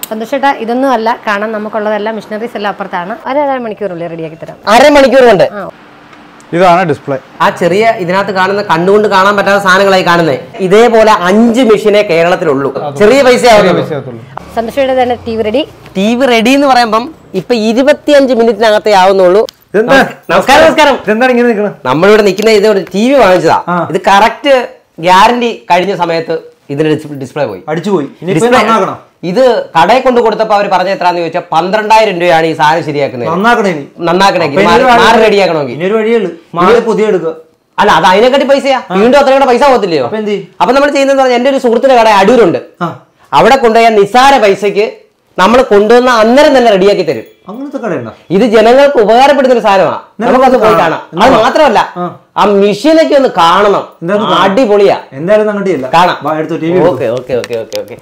സന്തോഷേട്ടാ ഇതൊന്നും അല്ല കാണാൻ നമുക്കുള്ളതെല്ലാം മിഷനറീസ് എല്ലാം അപ്പുറത്താണ് ഒരു അര മണിക്കൂറുള്ളിൽ റെഡിയാക്കി തരാം അരമണിക്കൂർ കൊണ്ട് ആ ഇതാണ് ഡിസ്പ്ലേ ആ ചെറിയ ഇതിനകത്ത് കാണുന്ന കണ്ടുകൊണ്ട് കാണാൻ പറ്റാത്ത സാധനങ്ങളായി കാണുന്നത് ഇതേപോലെ അഞ്ച് മെഷീനെ കേരളത്തിലുള്ളൂ ചെറിയ പൈസ പൈസയകത്തുള്ളൂ സന്തോഷയുടെ തന്നെ T V ready T V ready എന്ന് പറയുമ്പം ഇപ്പൊ ഇരുപത്തിയഞ്ച് മിനിറ്റിനകത്തേ ആവുന്നുള്ളൂ ഇതെന്താ? നമസ്കാരം നമസ്കാരം ഇതെന്താണ് ഇങ്ങനെ നിൽക്കുന്നത് നമ്മളിവിടെ നിൽക്കുന്ന ഇത് ഒരു ടി വി വാങ്ങിച്ചതാ ആ. ഇത് കറക്റ്റ് ഗ്യാരണ്ടി കഴിഞ്ഞ സമയത്ത് ഇതിന്റെ ഡിസ്പ്ലേ പോയി അടിച്ചുപോയി ഇനിയിപ്പോ Display- നന്നാക്കണം ഇത് കടയിൽ കൊണ്ട് കൊടുത്തപ്പോ അവർ പറഞ്ഞ എത്രാന്ന് ചോദിച്ചാൽ പന്ത്രണ്ടായിരം രൂപയാണ് ഈ സാധനം ശരിയാക്കുന്നത് നന്നാക്കണേ ഇനി. നന്നാക്കണമെങ്കിൽ അപ്പൊ ഇനി ഒരു മാറി വഴി- റെഡിയാക്കണമെങ്കിൽ ഇനി ഒരു വഴിയുള്ളൂ മാറി പുതിയ എടുക്കുക അല്ല അത് അതിനെക്കാട്ടി പൈസയാ വീണ്ടും അത്രയും കൂടെ പൈസ പോകത്തില്ലയോ അപ്പൊ എന്ത് ചെയ്യും? അപ്പൊ നമ്മൾ ചെയ്യുന്നത് പറഞ്ഞാൽ എന്റെ ഒരു സുഹൃത്തിന്റെ കട അടൂരുണ്ട് ആ അവിടെ കൊണ്ടുപോയാൽ നിസ്സാര പൈസക്ക് നമ്മൾ കൊണ്ടുവന്ന അന്നേരം തന്നെ റെഡിയാക്കി തരും അങ്ങനത്തെ കടയുണ്ടോ ഇത് ജനങ്ങൾക്ക് ഉപകാരപ്പെടുന്ന ഒരു സാധനമാണ് നമുക്കത് പോയി കാണാം അത് മാത്രമല്ല ആ. ആ മെഷീനൊക്കെ ഒന്ന് കാണണം എന്താന്ന് കാണാം? അടിപൊളിയാ എന്തായാലും അങ്ങോട്ടില്ല കാണാം എടുത്തു T V okay okay okay okay okay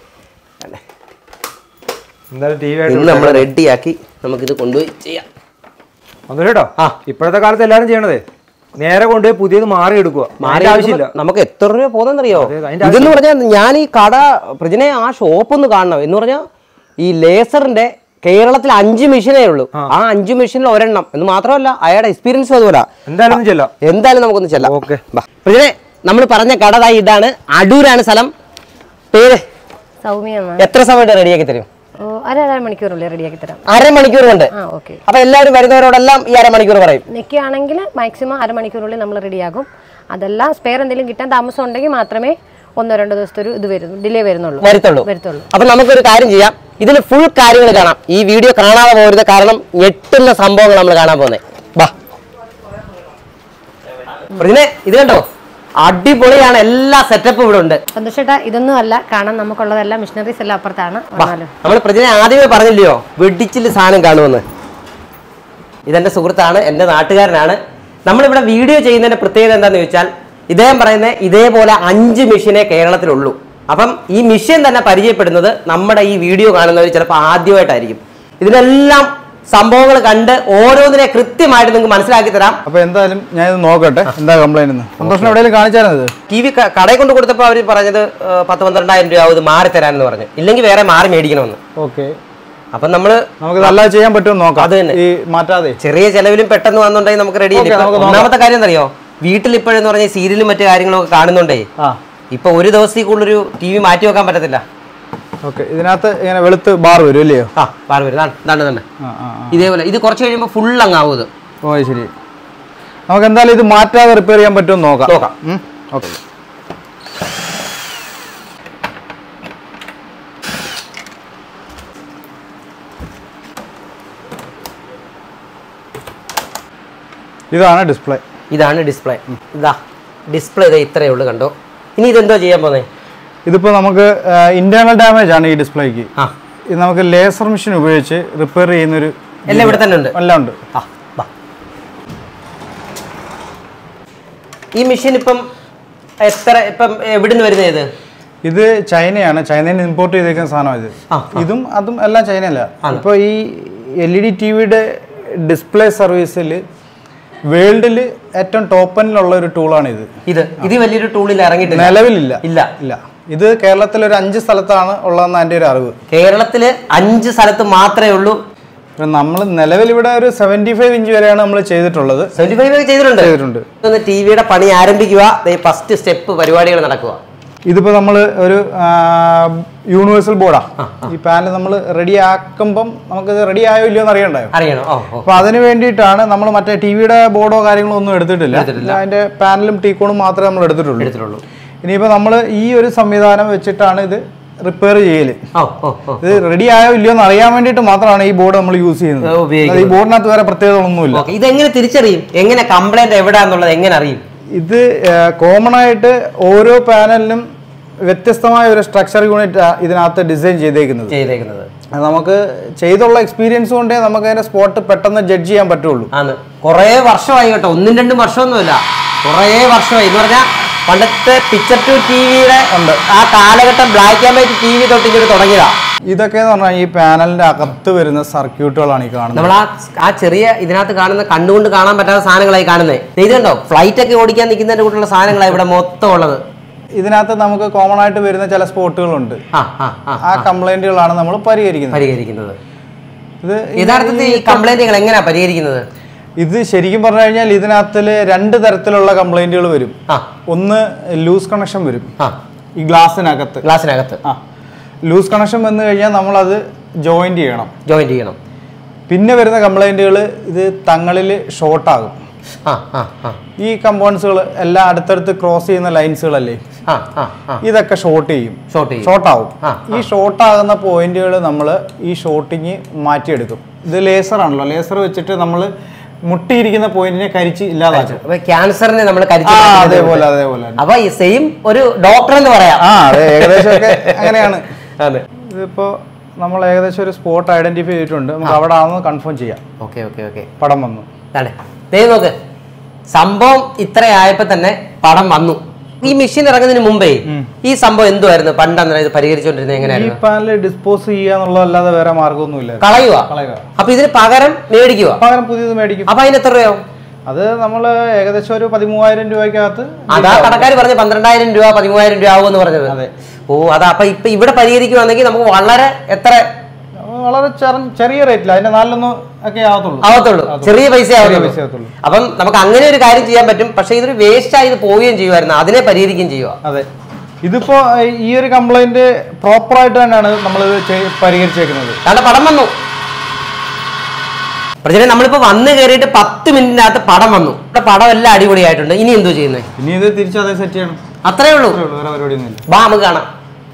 എന്തായാലും ടി വി ഇന്ന് നമ്മൾ റെഡിയാക്കി നമുക്കിത് കൊണ്ടുപോയി ചെയ്യാം ഒന്നും കേട്ടോ ആ. ഇപ്പോഴത്തെ കാലത്ത് എല്ലാവരും ചെയ്യണതേ നേരെ കൊണ്ടുപോയി പുതിയത് മാറി എടുക്കുക മാറി ആവശ്യമില്ല നമുക്ക് എത്ര രൂപ പോകുന്നറിയോ അതെ, അതിന്റെ ഇതെന്ന് പറഞ്ഞാൽ ഞാൻ ഈ കട പ്രജനെ ആ ഷോപ്പ് ഒന്ന് കാണണം എന്ന് പറഞ്ഞാൽ ഈ ലേസറിന്റെ കേരളത്തിൽ അഞ്ച് മെഷീനേ ഉള്ളൂ ആ അഞ്ച് മെഷീനിൽ ഒരെണ്ണം എന്ന് മാത്രമല്ല അയാളുടെ എക്സ്പീരിയൻസ് അതുപോലെ എന്തായാലും ഒന്നും ചെല്ലാം എന്തായാലും നമുക്കൊന്ന് ചെല്ലാം ഓക്കെ. പ്രജനെ നമ്മൾ പറഞ്ഞ കട ദാ ഇതാണ് അടൂരാണ് സ്ഥലം പേര് സൗമ്യ എന്നാ. എത്ര സമയത്ത് റെഡിയാക്കി തരും ഓ ഒരു അര മണിക്കൂറുള്ളിൽ റെഡിയാക്കി തരാം അരമണിക്കൂർ കൊണ്ട് ആ ഓക്കെ അപ്പൊ എല്ലാവരും വരുന്നവരോടെല്ലാം ഈ അരമണിക്കൂർ പറയും നിൽക്കുകയാണെങ്കിൽ മാക്സിമം അരമണിക്കൂറിനുള്ളിൽ നമ്മൾ റെഡിയാകും അതല്ല സ്പെയർ എന്തെങ്കിലും കിട്ടാൻ താമസം ഉണ്ടെങ്കിൽ മാത്രമേ ഒന്നോ രണ്ടോ ദിവസത്തെ ഒരു ഇത് വരുന്നു ഡിലേ വരുന്നുള്ളൂ വരുത്തുള്ളൂ വരുത്തുള്ളൂ അപ്പൊ നമുക്കൊരു കാര്യം ചെയ്യാം ഇതിൽ ഫുൾ കാര്യങ്ങൾ കാണാം ഈ വീഡിയോ കാണാതെ പോകരുത് കാരണം ഞെട്ടുന്ന സംഭവങ്ങൾ നമ്മൾ കാണാൻ പോകുന്നത് ബാ പ്രതിനെ ഇത് കണ്ടോ അടിപൊളിയാണ് എല്ലാ സെറ്റപ്പും ഇവിടെ ഉണ്ട് സന്തോഷേട്ടാ ഇതൊന്നും അല്ല കാണാൻ നമുക്കുള്ളതെല്ലാം മിഷനറീസ് എല്ലാം അപ്പുറത്താണ് വന്നാലും നമ്മൾ പ്രതിനെ ആദ്യമേ പറഞ്ഞില്ലയോ വെടിച്ചില് സാധനം കാണുമെന്ന് ഇതെന്റെ സുഹൃത്താണ് എൻ്റെ നാട്ടുകാരനാണ് നമ്മളിവിടെ വീഡിയോ ചെയ്യുന്നതിന്റെ പ്രത്യേകത എന്താണെന്ന് ചോദിച്ചാൽ ഇദ്ദേഹം പറയുന്നത് ഇതേപോലെ അഞ്ച് മെഷീനെ കേരളത്തിലുള്ളൂ അപ്പം ഈ മെഷീൻ തന്നെ പരിചയപ്പെടുന്നത് നമ്മുടെ ഈ വീഡിയോ കാണുന്നവർ ചിലപ്പോൾ ആദ്യമായിട്ടായിരിക്കും ഇതിനെല്ലാം സംഭവങ്ങൾ കണ്ട് ഓരോന്നിനെ കൃത്യമായിട്ട് നിങ്ങൾക്ക് മനസ്സിലാക്കി തരാം അപ്പൊ എന്തായാലും ഞാൻ ഇത് നോക്കട്ടെ എന്താ കംപ്ലൈന്റ് സന്തോഷം എവിടെയെങ്കിലും കാണിച്ചായിരുന്നു ഇത് ടി വി കടയിൽ കൊണ്ട് കൊടുത്തപ്പോൾ അവർ പറഞ്ഞത് ഏഹ്, പത്ത് പന്ത്രണ്ടായിരം രൂപ ഇത് മാറി തരാമെന്ന് പറഞ്ഞു ഇല്ലെങ്കിൽ വേറെ മാറി മേടിക്കണമെന്ന് ഓക്കെ അപ്പം നമ്മൾ നമുക്ക് നല്ല ചെയ്യാൻ പറ്റുമോ നോക്കാം അത് തന്നെ. ഈ മാറ്റാതെ ചെറിയ ചെലവിലും പെട്ടെന്ന് വന്നുണ്ടെങ്കിൽ നമുക്ക് റെഡി ഓക്കേ, നമുക്ക് നോക്കാം. ഒന്നാമത്തെ കാര്യം എന്തറിയോ വീട്ടിൽ ഇപ്പോഴെന്ന് പറഞ്ഞാൽ സീരിയലും മറ്റു കാര്യങ്ങളും ഒക്കെ കാണുന്നുണ്ടേ ആ ഇപ്പൊ ഒരു ദിവസത്തിൽ കൂടുതലൊരു ടി വി മാറ്റി വെക്കാൻ പറ്റത്തില്ല ഓക്കെ ഇതിനകത്ത് ഇങ്ങനെ വെളുത്ത് ബാർ വരും അല്ലയോ ആ പാറ വരും ദാണ്ട്, ദാണ്ട് തന്നെ ആ ആ ആ. ഇതേപോലെ ഇത് കുറച്ച് കഴിയുമ്പോൾ ഫുൾ അങ്ങ് ആവും ഇത് ഓ അത് ശരി നമുക്ക് എന്തായാലും ഇത് മാറ്റാതെ റിപ്പയർ ചെയ്യാൻ പറ്റുമോ എന്ന് നോക്കാം നോക്കാം. ഓക്കെ ഇതാണ് ഡിസ്പ്ലേ ഇതാണ് ഡിസ്പ്ലേ ഇതാ ഡിസ്പ്ലേ ഇതേ ഇത്രയേ ഉള്ളൂ കണ്ടോ ഇനി ഇതെന്തോ ചെയ്യാൻ പോന്നേ ഇതിപ്പോൾ നമുക്ക് ഇന്റേണൽ ഡാമേജ് ആണ് ഈ ഡിസ്പ്ലേക്ക് ആ ഇത് നമുക്ക് ലേസർ മെഷീൻ ഉപയോഗിച്ച് റിപ്പയർ ചെയ്യുന്നൊരു എല്ലാം ഇവിടെ തന്നെ ഉണ്ട് എല്ലാം ഉണ്ട് ആ വാ. ഈ മെഷീൻ ഇപ്പം എത്ര ഇപ്പം എവിടുന്ന് വരുന്നത് ഇത് ഇത് ചൈനയാണ് ചൈനയിൽ നിന്ന് ഇമ്പോർട്ട് ചെയ്തേക്കുന്ന സാധനം ഇത് ആ, ഇതും അതും എല്ലാം ചൈനയല്ല ആണ്. ഇപ്പോൾ ഈ എൽ ഇ ഡി ടി വിയുടെ ഡിസ്പ്ലേ സർവീസിൽ വേൾഡിൽ ഏറ്റവും ടോപ്പനിലുള്ള ഒരു ടൂളാണ് ഇത് ഇത് ഇത് വലിയൊരു ടൂളിൽ ഇറങ്ങിയിട്ടില്ല നിലവിലില്ല ഇല്ല ഇല്ല ഇത് കേരളത്തിൽ ഒരു അഞ്ച് സ്ഥലത്താണ് ഉള്ളതെന്ന് എൻ്റെ ഒരു അറിവ് കേരളത്തില് അഞ്ച് സ്ഥലത്ത് മാത്രമേ ഉള്ളൂ നമ്മൾ നിലവിൽ ഇവിടെ ഒരു സെവൻറ്റി ഫൈവ് ഇഞ്ച് വരെയാണ് നമ്മൾ ചെയ്തിട്ടുള്ളത് സെവന്റി ഫൈവ് ഒക്കെ ചെയ്തിട്ടുണ്ട് ചെയ്തിട്ടുണ്ട് ഒന്ന് ടി വിയുടെ പണി ആരംഭിക്കുക ഫസ്റ്റ് സ്റ്റെപ്പ് പരിപാടികൾ നടക്കുക ഇതിപ്പോൾ നമ്മൾ ഒരു യൂണിവേഴ്സൽ ബോർഡാണ് ഈ പാനൽ നമ്മൾ റെഡി ആക്കുമ്പം നമുക്കിത് റെഡി ആയോ ഇല്ലയോ എന്ന് അറിയണ്ടായോ അറിയണോ ഓ ഓ അപ്പൊ അതിന് വേണ്ടിയിട്ടാണ് നമ്മൾ മറ്റേ ടിവിയുടെ ബോർഡോ കാര്യങ്ങളോ ഒന്നും എടുത്തിട്ടില്ല അതിന്റെ പാനലും ടീക്കോണും മാത്രമേ നമ്മൾ എടുത്തിട്ടുള്ളൂ എടുത്തിട്ടുള്ളൂ ഇനിയിപ്പോൾ നമ്മൾ ഈ ഒരു സംവിധാനം വെച്ചിട്ടാണ് ഇത് റിപ്പയർ ചെയ്യല് ഓ ഓ ഓ ഇത് റെഡി ആയോ ഇല്ലയോ എന്ന് അറിയാൻ വേണ്ടിയിട്ട് മാത്രമാണ് ഈ ബോർഡ് നമ്മൾ യൂസ് ചെയ്യുന്നത് ഓ, ഉപയോഗിക്കുന്നത്. അല്ലാതെ ഈ ബോർഡിനകത്ത് വേറെ പ്രത്യേകതകളൊന്നുമില്ല ഓക്കെ ഇതെങ്ങനെ തിരിച്ചറിയും എങ്ങനെ കംപ്ലൈന്റ് എവിടാന്നുള്ളത് എങ്ങനെ അറിയും ഇത് കോമൺ ആയിട്ട് ഓരോ പാനലിനും വ്യത്യസ്തമായ ഒരു സ്ട്രക്ചർ യൂണിറ്റ് ഇതിനകത്ത് ഡിസൈൻ ചെയ്തേക്കുന്നത് ചെയ്തേക്കുന്നത് അത് നമുക്ക് ചെയ്തുള്ള എക്സ്പീരിയൻസ് കൊണ്ടേ നമുക്ക് അതിന്റെ സ്പോട്ട് പെട്ടെന്ന് ജഡ്ജ് ചെയ്യാൻ പറ്റുള്ളൂ ആണ് കുറേ വർഷമായി കേട്ടോ ഒന്നും രണ്ടും വർഷമൊന്നുമില്ല കുറേ വർഷമായി എന്ന് പറഞ്ഞാൽ പണ്ടത്തെ പിക്ചർ ടു ടി വിയുടെ ആ കാലഘട്ടം black and white T V തൊട്ട് ഇങ്ങോട്ട് തുടങ്ങിയതാ ഇതൊക്കെ എന്ന് പറഞ്ഞാൽ ഈ പാനലിന്റെ അകത്ത് വരുന്ന സർക്യൂട്ടുകളാണ് ഈ കാണുന്നത് നമ്മൾ ആ ആ ചെറിയ ഇതിനകത്ത് കാണുന്ന കണ്ടുകൊണ്ട് കാണാൻ പറ്റാത്ത സാധനങ്ങളായി കാണുന്നത് ഇത് കണ്ടോ ഫ്ലൈറ്റ് ഒക്കെ ഓടിക്കാൻ നിൽക്കുന്നതിന്റെ കൂട്ടുള്ള സാധനങ്ങളാണ് ഇവിടെ മൊത്തം ഉള്ളത് ഇതിനകത്ത് നമുക്ക് കോമൺ ആയിട്ട് വരുന്ന ചില സ്പോട്ടുകളുണ്ട് ആ ആ ആ ആ കംപ്ലൈന്റുകളാണ് നമ്മൾ പരിഹരിക്കുന്നത് പരിഹരിക്കുന്നത് ഇത് യഥാർത്ഥത്തിൽ ഈ കംപ്ലൈന്റുകൾ എങ്ങനെയാ പരിഹരിക്കുന്നത് ഇത് ശരിക്കും പറഞ്ഞു കഴിഞ്ഞാൽ ഇതിനകത്തിൽ രണ്ട് തരത്തിലുള്ള കംപ്ലൈന്റുകൾ വരും ആ ഒന്ന് ലൂസ് കണക്ഷൻ വരും ആ ഈ ഗ്ലാസ്സിനകത്ത് ഗ്ലാസ്സിനകത്ത് ആ ലൂസ് കണക്ഷൻ വന്നു കഴിഞ്ഞാൽ നമ്മളത് ജോയിന്റ് ചെയ്യണം ജോയിന്റ് ചെയ്യണം പിന്നെ വരുന്ന കംപ്ലൈന്റുകൾ ഇത് തങ്ങളിൽ ഷോർട്ടാകും ആ ആ ആ ഈ കമ്പോണൻസുകൾ എല്ലാം അടുത്തടുത്ത് ക്രോസ് ചെയ്യുന്ന ലൈൻസുകളല്ലേ ആ ആ ആ ഇതൊക്കെ ഷോർട്ട് ചെയ്യും ഷോർട്ട് ചെയ്യും ഷോർട്ടാവും ആ, ഈ ഷോർട്ടാകുന്ന പോയിന്റുകൾ നമ്മൾ ഈ ഷോർട്ടിങ് മാറ്റിയെടുക്കും ഇത് ലേസർ ആണല്ലോ ലേസർ വെച്ചിട്ട് നമ്മൾ മുട്ടിയിരിക്കുന്ന പോയിന്റിനെ കരിച്ച് ഇല്ലാതാക്കും അപ്പൊ ക്യാൻസറിനെ നമ്മൾ ആ കരിച്ചു അതേപോലെ അതേപോലെ അപ്പൊ ഈ സെയിം ഒരു ഡോക്ടർ എന്ന് പറയാം ആ അതെ ഏകദേശം ഒക്കെ അങ്ങനെയാണ് അതെ ഇതിപ്പോ നമ്മൾ ഏകദേശം ഒരു സ്പോട്ട് ഐഡന്റിഫൈ ചെയ്തിട്ടുണ്ട് നമുക്ക് അവിടെ ആണെന്ന് കൺഫേം ചെയ്യാം ഓക്കെ ഓക്കെ ഓക്കെ പടം വന്നു അതെ ദൈവം നോക്ക് സംഭവം ഇത്രയായപ്പോ തന്നെ പടം വന്നു ഈ മെഷീൻ ഇറങ്ങുന്നതിന് മുമ്പേ ഈ സംഭവം എന്തുവായിരുന്നു പണ്ടെന്ന് ഇത് പരിഹരിച്ചുകൊണ്ടിരുന്നത് ഈ എങ്ങനെയായിരുന്നു പാനൽ ഡിസ്പോസ് ചെയ്യുക എന്നുള്ളതല്ലാതെ വേറെ മാർഗമൊന്നുമില്ല കളയുക കളയുക അപ്പൊ ഇതിന് പകരം മേടിക്കുക പകരം പുതിയത് മേടിക്കും അപ്പൊ അതിന് എത്ര രൂപയാവും അത് നമ്മൾ ഏകദേശം ഒരു പതിമൂവായിരം രൂപയ്ക്കകത്ത് അതാ കടക്കാർ പറഞ്ഞ പന്ത്രണ്ടായിരം രൂപ പതിമൂവായിരം രൂപ ആവുമെന്ന് പറഞ്ഞത് അതെ. ഓ അതാ അപ്പൊ ഇപ്പൊ ഇവിടെ പരിഹരിക്കുവാണെങ്കിൽ നമുക്ക് വളരെ എത്ര വളരെ ചെറ- ചെറിയ റേറ്റില്ല അതിന്റെ നാലിലൊന്നും ഒക്കെ ആവത്തുള്ളൂ ആവത്തുള്ളൂ ചെറിയ പൈസ ചെറിയ ആവത്തുള്ളൂ പൈസ ആവത്തുള്ളൂ അപ്പം നമുക്ക് അങ്ങനെ ഒരു കാര്യം ചെയ്യാൻ പറ്റും പക്ഷെ ഇതൊരു വേസ്റ്റ് ആയി ഇത് പോവുകയും ചെയ്യുമായിരുന്നു അതിനെ പരിഹരിക്കുകയും ചെയ്യുക അതെ ഇതിപ്പോ ഏഹ്, ഈ ഒരു കംപ്ലൈന്റ് പ്രോപ്പർ ആയിട്ട് തന്നെയാണ് നമ്മൾ പരിഹരിച്ചേക്കുന്നത് കാരണം പടം വന്നു പ്രജനെ നമ്മളിപ്പോ വന്ന് കയറിയിട്ട് പത്ത് മിനിറ്റിനകത്ത് പടം വന്നു ഇവിടെ പടം എല്ലാം അടിപൊളിയായിട്ടുണ്ട് ഇനി എന്തോ ചെയ്യുന്നത് ഇനി ഇത് തിരിച്ച് അതേ സെറ്റ് ചെയ്യണം അത്രേ ഉള്ളൂ അത്രേ ഉള്ളൂ, വേറെ പരിപാടിയൊന്നുമില്ല ബാ നമുക്ക് കാണാം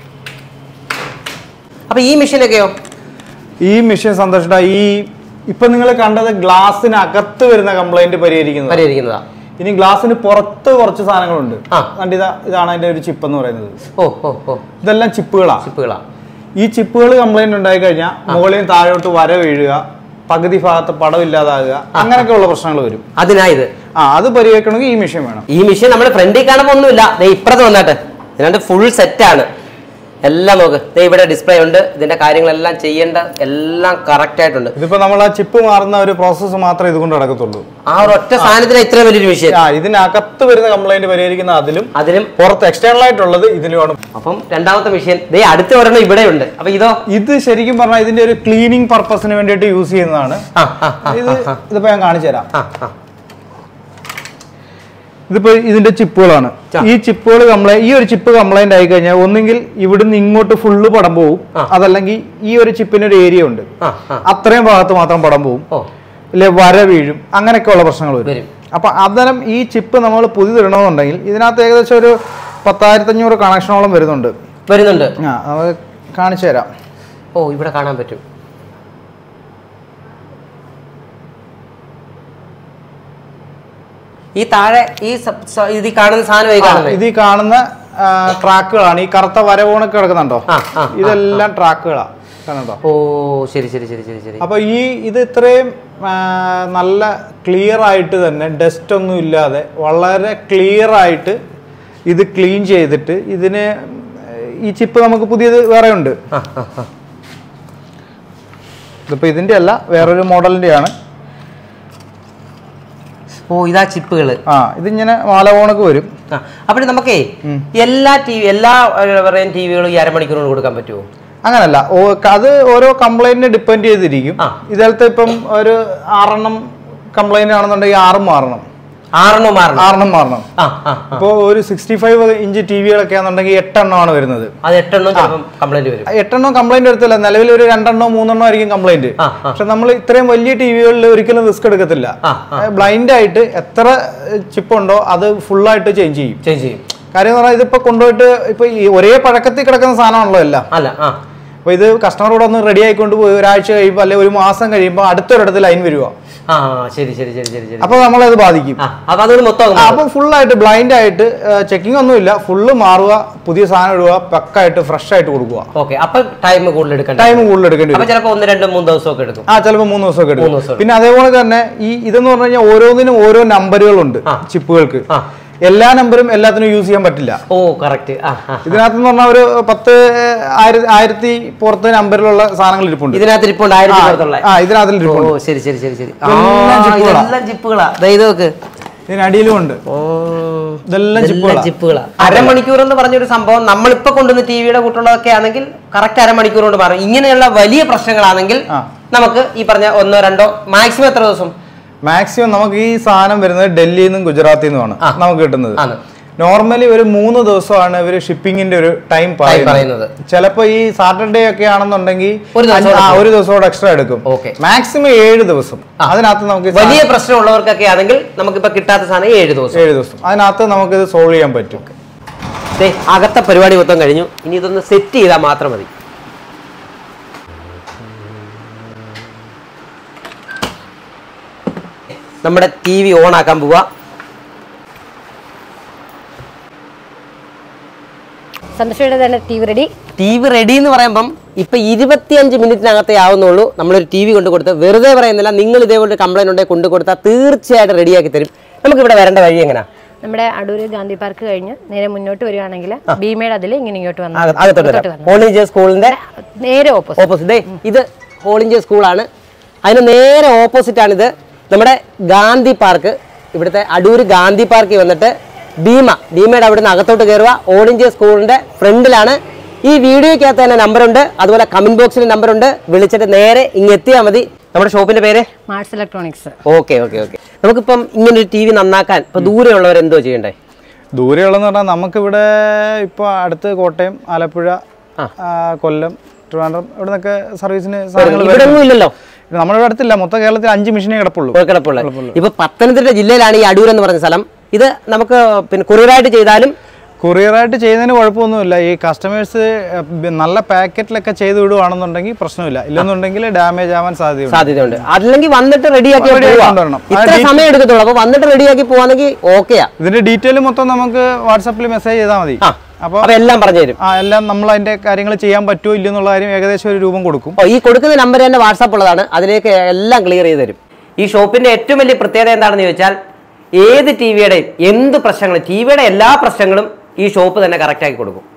അപ്പൊ ഈ മെഷീനൊക്കെയോ ഈ മിഷൻ സന്തോഷിട്ട ഈ ഇപ്പൊ നിങ്ങൾ കണ്ടത് ഗ്ലാസ്സിനകത്ത് വരുന്ന കംപ്ലൈന്റ് പരിഹരിക്കുന്നത് പരിഹരിക്കുന്നതാ ഇനി ഗ്ലാസ്സിന് പുറത്ത് കുറച്ച് സാധനങ്ങളുണ്ട് ആ. കണ്ട് ഇതാ ഇതാണ് അതിന്റെ ഒരു ചിപ്പ് എന്ന് പറയുന്നത് ഓ ഓ ഓ ഇതെല്ലാം ചിപ്പുകളാണ് ചിപ്പുകളാ ഈ ചിപ്പുകൾ കംപ്ലൈന്റ് ഉണ്ടായി കഴിഞ്ഞാൽ മുകളിൽ നിന്ന് താഴോട്ട് വര വീഴുക പകുതി ഭാഗത്ത് പടം ഇല്ലാതാകുക അങ്ങനെയൊക്കെയുള്ള പ്രശ്നങ്ങൾ വരും അതിനായത് ആ അത് പരിഹരിക്കണമെങ്കിൽ ഈ മിഷൻ വേണം ഈ മെഷീൻ നമ്മൾ ഫ്രണ്ടിൽ കാണുമ്പോൾ ഒന്നുമില്ല ദേ ഇപ്പുറത്ത് വന്നാട്ടെ ഇതിനകത്ത് ഫുൾ സെറ്റാണ് എല്ലാം നോക്ക് ദേ ഇവിടെ ഡിസ്പ്ലേ ഉണ്ട് ഇതിന്റെ കാര്യങ്ങളെല്ലാം ചെയ്യേണ്ട എല്ലാം കറക്റ്റ് ആയിട്ടുണ്ട് ഇതിപ്പോ നമ്മൾ ആ ചിപ്പ് മാറുന്ന ഒരു പ്രോസസ്സ് മാത്രമേ ഇതുകൊണ്ട് നടക്കത്തുള്ളൂ ആ ഒരു ഒറ്റ സാധനത്തിന് ഇത്രയും വലിയൊരു മെഷീൻ ആ ഇതിനകത്ത് വരുന്ന കംപ്ലൈന്റ് പരിഹരിക്കുന്ന അതിലും അതിനും പുറത്ത് എക്സ്റ്റേണൽ ആയിട്ടുള്ളത് ഇതിലുമാണ് അപ്പം രണ്ടാമത്തെ മെഷീൻ ദേ അടുത്ത ഒരെണ്ണം ഇവിടെ ഉണ്ട് അപ്പൊ ഇതോ ഇത് ശരിക്കും പറഞ്ഞാൽ ഇതിന്റെ ഒരു ക്ലീനിങ് പർപ്പസിന് വേണ്ടിയിട്ട് യൂസ് ചെയ്യുന്നതാണ് ആ ആ ആ, ഇത് ഇതിപ്പോ ഞാൻ കാണിച്ചു തരാം ആ ആ ഇതിപ്പോ ഇതിന്റെ ചിപ്പുകളാണ് ആ. ഈ ചിപ്പുകൾ കംപ്ലൈന്റ് ഈ ഒരു ചിപ്പ് കംപ്ലൈന്റ് ആയി കഴിഞ്ഞാൽ ഒന്നെങ്കിൽ ഇവിടുന്ന് ഇങ്ങോട്ട് ഫുള്ള് പടം പോവും ആ. അതല്ലെങ്കിൽ ഈ ഒരു ചിപ്പിന് ഒരു ഏരിയ ഉണ്ട് ആ ആ അത്രയും ഭാഗത്ത് മാത്രം പടം പോവും ഓ ഇല്ലെ വര വീഴും അങ്ങനെയൊക്കെയുള്ള പ്രശ്നങ്ങൾ വരും വരും. അപ്പൊ അന്നേരം ഈ ചിപ്പ് നമ്മൾ പുതിയതിടണമെന്നുണ്ടെങ്കിൽ ഇതിനകത്ത് ഏകദേശം ഒരു പത്തായിരത്തി അഞ്ഞൂറ് കണക്ഷനോളം വരുന്നുണ്ട് വരുന്നുണ്ട് ആ നമുക്ക് കാണിച്ചു തരാം ഓ ഇവിടെ കാണാൻ പറ്റും ഈ താഴെ ഈ സ- സ- ഇത് ഈ കാണുന്ന സാധനമായി ആ, കാണുന്നത് ഇത് ഈ കാണുന്ന ആ, ട്രാക്കുകളാണ് ഈ കറുത്ത വര പോണൊക്കെ കിടക്കുന്നുണ്ടോ ആ, ആ, ഇതെല്ലാം ട്രാക്കുകളാണ് കാണുന്നുണ്ടോ ഓ ശരി ശരി ശരി ശരി ശരി അപ്പൊ ഈ ഇത് ഇത്രയും ആ, നല്ല ക്ലിയർ ആയിട്ട് തന്നെ ഡസ്റ്റ് ഒന്നും ഇല്ലാതെ വളരെ ക്ലിയർ ആയിട്ട് ഇത് ക്ലീൻ ചെയ്തിട്ട് ഇതിന് ഈ ചിപ്പ് നമുക്ക് പുതിയത് വേറെ ഉണ്ട് ആ ആ ആ ഇതിപ്പോ ഇതിന്റെ അല്ല വേറൊരു മോഡലിന്റെ ആണ് ഓ ഇതാ ചിപ്പുകള് ആ ഇതിങ്ങനെ മാലകോണക്ക് വരും ആ അപ്പോൾ നമുക്കേ എല്ലാ ടി വി എല്ലാ പറയുന്ന ടി വികളും ഈ അരമണിക്കൂർ കൊണ്ട് കൊടുക്കാൻ പറ്റുമോ അങ്ങനല്ല ഓ അത് ഓരോ കംപ്ലൈന്റിനെ ഡിപ്പെൻഡ് ചെയ്തിരിക്കും ആ. ഇതിലത്തെ ഇപ്പം ഒരു ആറെണ്ണം കംപ്ലൈന്റ് ആണെന്നുണ്ടെങ്കിൽ ആറും മാറണം ആറെണ്ണോ മാറണം ആറെണ്ണം മാറണം ആ ആ ആ ഇപ്പോൾ ഒരു സിക്സ്റ്റി ഫൈവ് ഇഞ്ച് ടി വികളൊക്കെ ആണെന്നുണ്ടെങ്കിൽ എട്ടെണ്ണമാണ് വരുന്നത് അത് എട്ടെണ്ണം ചിലപ്പം കംപ്ലൈന്റ് വരും എട്ടെണ്ണം കംപ്ലൈന്റ് എടുത്തില്ല നിലവിൽ ഒരു രണ്ടെണ്ണോ മൂന്നെണ്ണോ ആയിരിക്കും കംപ്ലൈന്റ് ആ, ആ. പക്ഷെ നമ്മൾ ഇത്രയും വലിയ ടി വികളിൽ ഒരിക്കലും റിസ്ക് എടുക്കത്തില്ല ആ, ആ. ബ്ലൈൻഡ് ആയിട്ട് എത്ര ചിപ്പ് ഉണ്ടോ അത് ഫുള്ളായിട്ട് ചേഞ്ച് ചെയ്യും ചേഞ്ച് ചെയ്യും കാര്യം എന്ന് പറഞ്ഞാൽ ഇതിപ്പോ കൊണ്ടുപോയിട്ട് ഇപ്പൊ ഈ ഒരേ പഴക്കത്തിൽ കിടക്കുന്ന സാധനമാണല്ലോ എല്ലാം അല്ല ആ അപ്പൊ ഇത് കസ്റ്റമർ കൂടെ ഒന്ന് റെഡി ആയിക്കൊണ്ട് പോയി ഒരാഴ്ച കഴിയുമ്പോൾ അല്ലെങ്കിൽ ഒരു മാസം കഴിയുമ്പോൾ അടുത്തൊരിടത്ത് ലൈൻ വരുക ആ ശരി ശരി ശരി ശരി ശരി അപ്പൊ നമ്മളത് ബാധിക്കും ആ അപ്പൊ അതുകൊണ്ട് മൊത്തം ആ, അപ്പം ഫുള്ളായിട്ട് ബ്ലൈൻഡ് ആയിട്ട് ചെക്കിംഗ് ഒന്നുമില്ല ഫുള്ള് മാറുക പുതിയ സാധനം ഇടുക പക്കായിട്ട് ഫ്രഷ് ആയിട്ട് കൊടുക്കുക ഓക്കെ അപ്പൊ ടൈം കൂടുതൽ എടുക്കണ്ട ടൈം കൂടുതൽ എടുക്കേണ്ടി അപ്പൊ വരും ചിലപ്പോ ഒന്ന് രണ്ട് മൂന്ന് ദിവസമൊക്കെ എടുക്കും ആ ചിലപ്പോൾ മൂന്ന് ദിവസമൊക്കെ മൂന്ന് എടുക്കും ദിവസം പിന്നെ അതേപോലെ തന്നെ ഈ ഇതെന്ന് പറഞ്ഞു കഴിഞ്ഞാൽ ഓരോന്നിനും ഓരോ നമ്പറുകളുണ്ട് ആ. ചിപ്പുകൾക്ക് ആ എല്ലാ നമ്പറും എല്ലാത്തിനും യൂസ് ചെയ്യാൻ പറ്റില്ല ഓ കറക്റ്റ് ആ ആ ഇതിനകത്ത് എന്ന് പറഞ്ഞാൽ ഒരു പത്ത് ആയിര- ആയിരത്തി പുറത്ത് നമ്പറിലുള്ള സാധനങ്ങൾ ഇരിപ്പുണ്ട് ഇതിനകത്ത് ഇരിപ്പുണ്ട് ആയിരത്തി പുറത്തുള്ള ആ ഇതിനകത്തിൽ ഓ ഇരിപ്പുണ്ട് ശരി ശരി ശരി ശരി ആ എല്ലാം ചിപ്പുകളാ. എല്ലാം ചിപ്പുകളാ ദാ ഇത് നോക്ക് ഇതിനടിയിലും ഉണ്ട് ഇതെല്ലാം ചിപ്പുകളാണ് ചിപ്പുകളാ അരമണിക്കൂർ എന്ന് പറഞ്ഞൊരു സംഭവം നമ്മളിപ്പോ കൊണ്ടുവന്ന ടിവിയുടെ കൂട്ടുള്ളതൊക്കെ ആണെങ്കിൽ കറക്റ്റ് അരമണിക്കൂർ കൊണ്ട് മാറും ഇങ്ങനെയുള്ള വലിയ പ്രശ്നങ്ങളാണെങ്കിൽ ആ. നമുക്ക് ഈ പറഞ്ഞ ഒന്നോ രണ്ടോ മാക്സിമം എത്ര ദിവസം മാക്സിമം നമുക്ക് ഈ സാധനം വരുന്നത് ഡൽഹിയിൽ നിന്നും ഗുജറാത്തിൽ നിന്നുമാണ് ആ. നമുക്ക് കിട്ടുന്നത് ആണ്. നോർമലി ഒരു മൂന്ന് ദിവസമാണ് ഇവർ ഷിപ്പിങ്ങിന്റെ ഒരു ടൈം പറയുന്നത്. പറയുന്നത് ചിലപ്പോ ഈ സാറ്റർഡേ ഒക്കെ ആണെന്നുണ്ടെങ്കിൽ ഒരു ദിവസം അഞ്ച്- ആ, കൂടെ ഒരു ദിവസം എക്സ്ട്രാ എടുക്കും Okay. മാക്സിമം ഏഴ് ദിവസം അതിനകത്ത് നമുക്ക് ഈ വലിയ സാധനം- പ്രശ്നമുള്ളവർക്കൊക്കെ ആണെങ്കിൽ നമുക്കിപ്പോ കിട്ടാത്ത സാധനം ഏഴ് ദിവസം ഏഴ് ദിവസം അതിനകത്ത് നമുക്ക് ഇത് സോൾവ് ചെയ്യാൻ പറ്റും ദേ, അകത്തെ പരിപാടി മൊത്തം കഴിഞ്ഞു ഇനി ഇതൊന്ന് സെറ്റ് ചെയ്താൽ മാത്രം മതി നമ്മുടെ ടി വി ഓൺ ആക്കാൻ പോവാ സന്തോഷയുടെ തന്നെ T V ready T V ready എന്ന് പറയുമ്പം ഇപ്പൊ ഇരുപത്തിയഞ്ച് മിനിറ്റിനകത്തേ ആവുന്നുള്ളൂ നമ്മളൊരു ടി വി കൊണ്ട് കൊടുത്ത് വെറുതെ പറയുന്നില്ല നിങ്ങൾ ഇതേപോലെ കംപ്ലൈന്റ് ഉണ്ടെങ്കിൽ കൊണ്ട് കൊടുത്താൽ തീർച്ചയായിട്ടും റെഡിയാക്കി തരും നമുക്ക് ഇവിടെ വരേണ്ട വഴി എങ്ങനെയാ നമ്മുടെ അടൂര് ഗാന്ധി പാർക്ക് കഴിഞ്ഞ് നേരെ മുന്നോട്ട് വരികയാണെങ്കിൽ ഭീമയുടെ അതിൽ ഇങ്ങനെ ഇങ്ങോട്ട് വന്നു അക- അകത്തോട്ട് വരാം ഓൾ ഇന്ത്യ സ്കൂളിന്റെ നേരെ ഓപ്പോസിറ്റ് ഓപ്പോസിറ്റ് ഇത് ഓൾ ഇന്ത്യ സ്കൂളാണ് അതിന് നേരെ ഓപ്പോസിറ്റ് ആണിത് നമ്മുടെ ഗാന്ധി പാർക്ക് ഇവിടുത്തെ അടൂര് ഗാന്ധി പാർക്കിൽ വന്നിട്ട് ഭീമ ഭീമയുടെ അവിടുന്ന് അകത്തോട്ട് കയറുക ഓൾ ഇന്ത്യ സ്കൂളിന്റെ ഫ്രണ്ടിലാണ് ഈ വീഡിയോയ്ക്കകത്ത് തന്നെ നമ്പറുണ്ട് അതുപോലെ കമന്റ് ബോക്സിൽ നമ്പറുണ്ട് വിളിച്ചിട്ട് നേരെ ഇങ്ങ് എത്തിയാൽ മതി നമ്മുടെ ഷോപ്പിന്റെ പേര് Marts electronics okay okay okay നമുക്കിപ്പം ഇങ്ങനെ ഒരു ടി വി നന്നാക്കാൻ ഇപ്പൊ ദൂരെയുള്ളവർ എന്തോ ചെയ്യണ്ടേ ദൂരെയുള്ളതെന്ന് പറഞ്ഞാൽ നമുക്കിവിടെ ഇപ്പോൾ അടുത്ത് കോട്ടയം ആലപ്പുഴ ആ. ആ, കൊല്ലം ട്രിവാൻഡ്രം ഇവിടെ നിന്നൊക്കെ സർവീസിന് സാധനങ്ങൾ ഇവിടെ ഒന്നും ഇല്ലല്ലോ നമ്മുടെ ഇവിടെ അടുത്തില്ല മൊത്തം കേരളത്തിൽ അഞ്ച് മെഷീനേ കിടപ്പുള്ളൂ കിടപ്പുള്ള ഇപ്പൊ പത്തനംതിട്ട ജില്ലയിലാണ് ഈ അടൂർ എന്ന് പറഞ്ഞ സ്ഥലം ഇത് നമുക്ക് പിന്നെ കൊറിയറായിട്ട് ചെയ്താലും കൊറിയറായിട്ട് ചെയ്യുന്നതിന് കുഴപ്പമൊന്നുമില്ല ഈ കസ്റ്റമേഴ്സ് നല്ല പാക്കറ്റിലൊക്കെ ചെയ്ത് വിടുവാണെന്നുണ്ടെങ്കിൽ പ്രശ്നമില്ല ഇല്ലെന്നുണ്ടെങ്കിൽ ഡാമേജ് ആവാൻ സാധ്യതയുണ്ട് സാധ്യതയുണ്ട് അല്ലെങ്കിൽ വന്നിട്ട് റെഡിയാക്കി Ready ആക്കി പോവാം. കൊണ്ടുവരണം. ആ ഇത്ര ഡീ- സമയം എടുക്കത്തുള്ളൂ അപ്പൊ വന്നിട്ട് റെഡിയാക്കി പോവാണെങ്കിൽ ഓക്കെയാ ഇതിന്റെ ഡീറ്റെയിൽ മൊത്തം നമുക്ക് വാട്സാപ്പിൽ മെസ്സേജ് ചെയ്താൽ മതി ആ അപ്പോൾ അപ്പൊ എല്ലാം പറഞ്ഞു തരും ആ എല്ലാം നമ്മൾ അതിന്റെ കാര്യങ്ങൾ ചെയ്യാൻ പറ്റുമോ ഇല്ലയോ എന്നുള്ള കാര്യം ഏകദേശം ഒരു രൂപം കൊടുക്കും ഓ ഈ കൊടുക്കുന്ന നമ്പർ തന്നെ വാട്സാപ്പ് ഉള്ളതാണ് അതിലേക്ക് എല്ലാം ക്ലിയർ ചെയ്ത് തരും ഈ ഷോപ്പിന്റെ ഏറ്റവും വലിയ പ്രത്യേകത എന്താണെന്ന് ചോദിച്ചാൽ ഏത് ടി വിയുടെയും എന്ത് പ്രശ്നങ്ങളും ടി വിയുടെ എല്ലാ പ്രശ്നങ്ങളും ഈ ഷോപ്പ് തന്നെ കറക്റ്റ് ആക്കി കൊടുക്കും